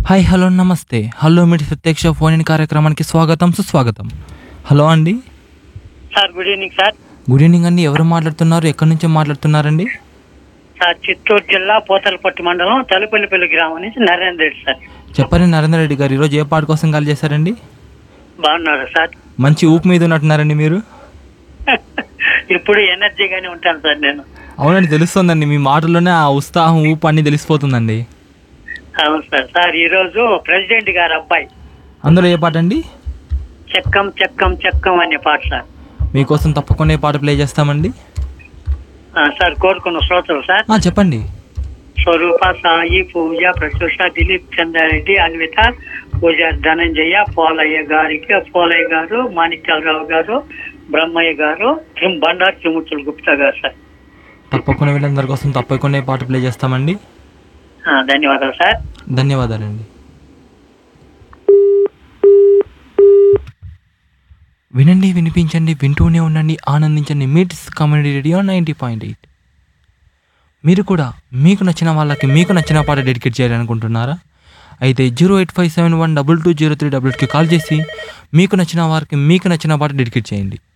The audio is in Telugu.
హాయ్ హలో నమస్తే హలో మీటి ప్రత్యక్ష ఫోన్ ఇన్ కార్యక్రమానికి స్వాగతం సుస్వాగతం హలో అండి sir good evening sir good evening అండి ఎవరు మాట్లాడుతున్నారు ఎక్కడి నుంచి మాట్లాడుతున్నారండి సార్ చిత్తూరు జిల్లా పోతలపట్టు మండలం తలుపల్లిపల్లి గ్రామం నుంచి నరేంద్ర రెడ్డి సార్ చెప్పండి నరేంద్ర రెడ్డి గారు ఈరోజు ఏ పాట కోసం కాల్ చేశారండి బాగున్నారు సార్ మంచి ఊపు మీద ఉన్నట్టున్నారండి మీరు ఇప్పుడు ఎనర్జీగానే ఉంటాను సార్ నేను అవునండి తెలుస్తుందండి మీ మాటల్లోనే ఆ ఉత్సాహం ఊపు అన్ని తెలిసిపోతుందండి అవును సార్ సార్ ఈరోజు ప్రెసిడెంట్ గారు అబ్బాయి అందులో ఏ పాట అండి చెక్కం చెక్కం చెక్కం అనే పాట సార్ మీకోసం తప్పకుండా ఏ పాట ప్లే చేస్తామండి ఆ, సార్ కోరుకున్న శ్రోతలు సార్ ఆ, చెప్పండి స్వరూప సాయి పూజ ప్రత్యూష దిలీప్ చంద్రారెడ్డి అన్విత పూజ ధనంజయ పోలయ్య గారికి పోలయ్య గారు మాణిక్యాలరావు గారు బ్రహ్మయ్య గారు తిమ్- బండారు తిముతులు గుప్తా గారు సార్ తప్పకుండా వీళ్ళందరి కోసం తప్పకుండా ఏ పాట ప్లే చేస్తామండి ఆ, ధన్యవాదాలు సార్ ధన్యవాదాలండి వినండి వినిపించండి వింటూనే ఉండండి ఆనందించండి Meets community radio ninety point eight మీరు కూడా మీకు నచ్చిన వాళ్ళకి మీకు నచ్చిన పాట డెడికేట్ చేయాలనుకుంటున్నారా అయితే zero eight five seven one double two zero three double ఎయిట్కి కాల్ చేసి మీకు నచ్చిన వారికి మీకు నచ్చిన పాట డెడికేట్ చేయండి